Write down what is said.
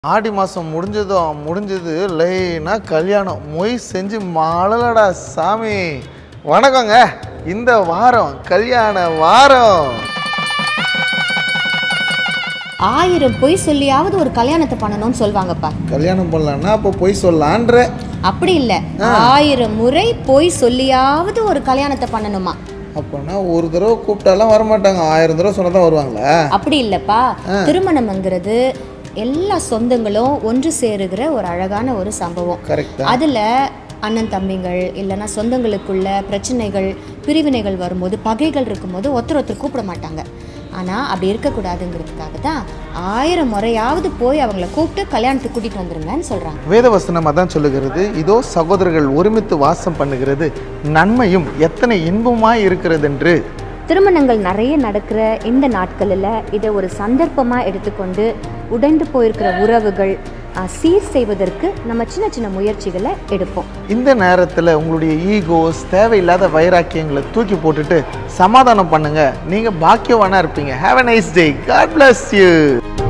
ஆடி மாதம் முடிஞ்சதும் முடிஞ்சது லைனா கல்யாணம் மொய் செஞ்சு மாளலடா சாமி வணக்கங்க இந்த வாரம் கல்யாண வாரம் ஆயிரம் பொய் சொல்லியாவது ஒரு கல்யாணத்தை பண்ணணும்னு சொல்லுவாங்கப்பா கல்யாணம் பண்ணலான்னா அப்போ பொய் சொல்லலான்ற அப்படி இல்ல ஆயிரம் முறை பொய் சொல்லியாவது ஒரு கல்யாணத்தை பண்ணணுமா அப்போனா ஒரு தடவை கூப்பிட்டாலாம் வரமாட்டாங்க ஆயிரம் தடவை சொன்னா தான் வருவாங்களா அப்படி இல்லப்பா திருமணம்ங்கிறது எல்லா சொந்தங்களும் ஒன்று சேருகிற ஒரு அழகான ஒரு சம்பவம் கரெக்டா அதுல அண்ணன் தம்பிங்கள் இல்லைன்னா சொந்தங்களுக்குள்ள பிரச்சனைகள் பிரிவினைகள் வரும்போது பகைகள் இருக்கும்போது ஒருத்தர் ஒருத்தர் கூப்பிட மாட்டாங்க ஆனா அப்படி இருக்கக்கூடாதுங்கிறதுக்காக தான் ஆயிரம் முறையாவது போய் அவங்கள கூப்பிட்டு கல்யாணத்துக்கு கூட்டிட்டு வந்துருங்கன்னு சொல்றாங்க வேதவசனம் அதான் சொல்லுகிறது இதோ சகோதரர்கள் ஒருமித்து வாசம் பண்ணுகிறது நன்மையும் எத்தனை இன்பமாய் இருக்கிறது என்று திருமணங்கள் நிறைய நடக்கிற இந்த நாட்களில் இதை ஒரு சந்தர்ப்பமாக எடுத்துக்கொண்டு உடைந்து போயிருக்கிற உறவுகள் அஹ், சீர் செய்வதற்கு நம்ம சின்ன சின்ன முயற்சிகளை எடுப்போம் இந்த நேரத்தில் உங்களுடைய ஈகோஸ் தேவையில்லாத வைராக்கியங்களை தூக்கி போட்டுட்டு சமாதானம் பண்ணுங்க நீங்கள் பாக்கியவானா இருப்பீங்க have a nice day God bless you